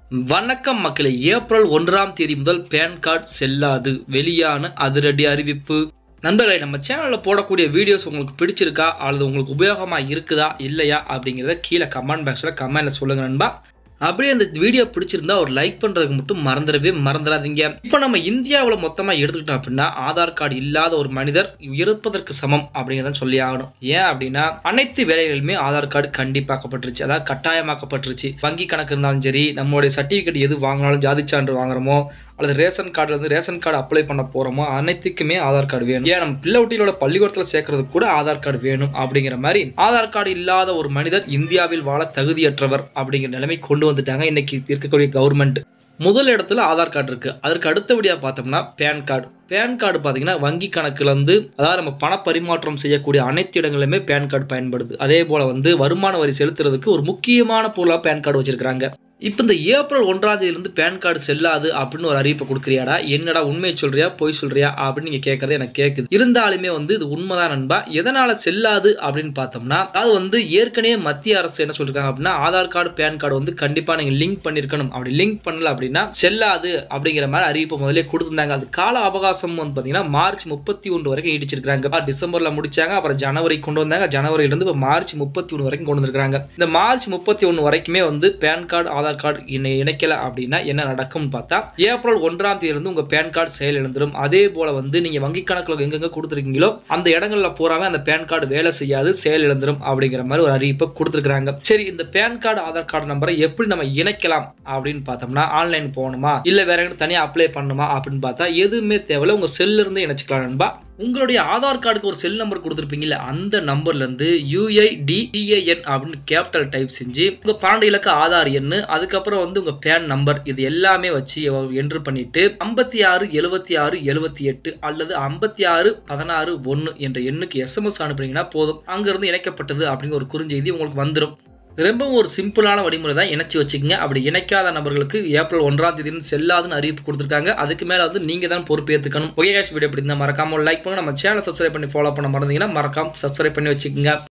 வணக்கம் மக்களே ஏப்ரல் ஒன்றாம் தேதி முதல் பேன் கார்டு செல்லாது வெளியான அதிரடி அறிவிப்பு நண்பர்களே நம்ம சேனலில் போடக்கூடிய வீடியோஸ் உங்களுக்கு பிடிச்சிருக்கா அல்லது உங்களுக்கு உபயோகமாக இருக்குதா இல்லையா அப்படிங்கிறத கீழே கமெண்ட் பாக்ஸில் கமெண்ட்ல சொல்லுங்க நண்பா அப்படியே அந்த வீடியோ பிடிச்சிருந்தா ஒரு லைக் பண்ணுறதுக்கு மட்டும் மறந்துடவே மறந்துடாதீங்க இப்போ நம்ம இந்தியாவில் மொத்தமாக எடுத்துக்கிட்டோம் அப்படின்னா ஆதார் கார்டு இல்லாத ஒரு மனிதர் இருப்பதற்கு சமம் அப்படிங்கிறத சொல்லி ஆகணும் ஏன் அப்படின்னா அனைத்து வேலைகளுமே ஆதார் கார்டு கண்டிப்பாக்கப்பட்டுருச்சு அதாவது கட்டாயமாக்கப்பட்டுருச்சு வங்கி கணக்கு இருந்தாலும் சரி நம்மளுடைய சர்டிஃபிகேட் எது வாங்கினாலும் ஜாதி சான்று வாங்குறோமோ அல்லது ரேஷன் கார்டுல இருந்து ரேஷன் கார்டு அப்ளை பண்ண போறோமோ அனைத்துக்குமே ஆதார் கார்டு வேணும் ஏன் நம்ம பிள்ளை குட்டிகளோட பள்ளிக்கூடத்தில் சேர்க்கறதுக்கு கூட ஆதார் கார்டு வேணும் அப்படிங்கிற மாதிரி ஆதார் கார்டு இல்லாத ஒரு மனிதர் இந்தியாவில் வாழ தகுதியற்றவர் அப்படிங்கிற நிலைமை கொண்டு வந்துட்டாங்க இன்னைக்கு இருக்கக்கூடிய கவர்மெண்ட் முதல் இடத்துல ஆதார் கார்டு இருக்கு அதற்கு அடுத்தபடியாக பார்த்தோம்னா பேன் கார்டு பேன் கார்டு பார்த்தீங்கன்னா வங்கி கணக்குல இருந்து அதாவது நம்ம பண பரிமாற்றம் செய்யக்கூடிய அனைத்து இடங்களிலுமே பேன் கார்டு பயன்படுது அதே போல வந்து வருமான வரி செலுத்துறதுக்கு ஒரு முக்கியமான பொருளாக பேன் கார்டு வச்சிருக்காங்க இப்போ இந்த ஏப்ரல் ஒன்றாம் தேதியிலிருந்து பேன் கார்டு செல்லாது அப்படின்னு ஒரு அறிவிப்பை கொடுக்குறியாடா என்னடா உண்மையை சொல்றியா பொய் சொல்றியா அப்படின்னு நீங்க கேட்கறது எனக்கு கேட்குது இருந்தாலுமே வந்து இது உண்மைதான் நண்பா எதனால செல்லாது அப்படின்னு பார்த்தோம்னா அது வந்து ஏற்கனவே மத்திய அரசு என்ன சொல்லிருக்காங்க அப்படின்னா ஆதார் கார்டு பேன் கார்டு வந்து கண்டிப்பா நீங்க லிங்க் பண்ணிருக்கணும் அப்படி லிங்க் பண்ணல அப்படின்னா செல்லாது அப்படிங்கிற மாதிரி அறிவிப்பு முதல்ல கொடுத்துருந்தாங்க அது கால அவகாசம் வந்து பாத்தீங்கன்னா மார்ச் முப்பத்தி ஒன்று வரைக்கும் நீடிச்சிருக்காங்க டிசம்பர்ல முடிச்சாங்க அப்புறம் ஜனவரி கொண்டு வந்தாங்க ஜனவரியில இருந்து இப்போ மார்ச் முப்பத்தி ஒன்று வரைக்கும் கொண்டு வந்திருக்காங்க இந்த மார்ச் முப்பத்தி ஒன்று வரைக்குமே வந்து பேன் கார்டு ஆதார் கார்டு இணை இணைக்கல அப்படின்னா என்ன நடக்கும்னு பார்த்தா ஏப்ரல் ஒன்றாம் தேதியிலிருந்து உங்க பேன் கார்டு செயல் இழந்துடும் அதே போல வந்து நீங்க வங்கி கணக்குல எங்கெங்க கொடுத்துருக்கீங்களோ அந்த இடங்கள்ல பூராமே அந்த பேன் கார்டு வேலை செய்யாது செயல் இழந்துடும் அப்படிங்கிற மாதிரி ஒரு அறிவிப்பை கொடுத்துருக்காங்க சரி இந்த பேன் கார்டு ஆதார் கார்டு நம்பரை எப்படி நம்ம இணைக்கலாம் அப்படின்னு பார்த்தோம்னா ஆன்லைன் போகணுமா இல்ல வேற எங்க தனியாக அப்ளை பண்ணணுமா அப்படின்னு பார்த்தா எதுவுமே தேவையில்ல உங்க செல்ல இருந்து இணைச்சிக்கலாம் நண்பா உங்களுடைய ஆதார் கார்டுக்கு ஒரு செல் நம்பர் கொடுத்துருப்பீங்கல்ல அந்த நம்பர்ல இருந்து யூஐடிடிஏஎன் அப்படின்னு கேபிட்டல் டைப் செஞ்சு உங்க பன்னெண்டு இலக்க ஆதார் எண் அதுக்கப்புறம் வந்து உங்க பேன் நம்பர் இது எல்லாமே வச்சு என்ட்ரு பண்ணிட்டு ஐம்பத்தி ஆறு எழுபத்தி ஆறு எழுபத்தி எட்டு அல்லது ஐம்பத்தி ஆறு பதினாறு ஒன்று என்ற எண்ணுக்கு எஸ்எம்எஸ் அனுப்புனீங்கன்னா போதும் அங்கிருந்து இணைக்கப்பட்டது அப்படிங்கிற ஒரு குறுஞ்செய்தி உங்களுக்கு வந்துடும் ரொம்பவும் ஒரு சிம்பிளான வழிமுறை தான் இணைச்சி வச்சுக்கோங்க அப்படி இணைக்காத நபர்களுக்கு ஏப்ரல் ஒன்றாம் தேதி செல்லாதுன்னு அறிவிப்பு கொடுத்துருக்காங்க அதுக்கு மேலே வந்து நீங்கள் தான் பொறுப்பேற்றுக்கணும் ஒகே கேஷ் வீடியோ எப்படி இருந்தால் மறக்காம லைக் பண்ணுங்க நம்ம சேனல் சப்ஸ்கிரைப் பண்ணி ஃபாலோ பண்ண மறந்தீங்கன்னா மறக்காம சப்ஸ்கிரைப் பண்ணி வச்சுக்கோங்க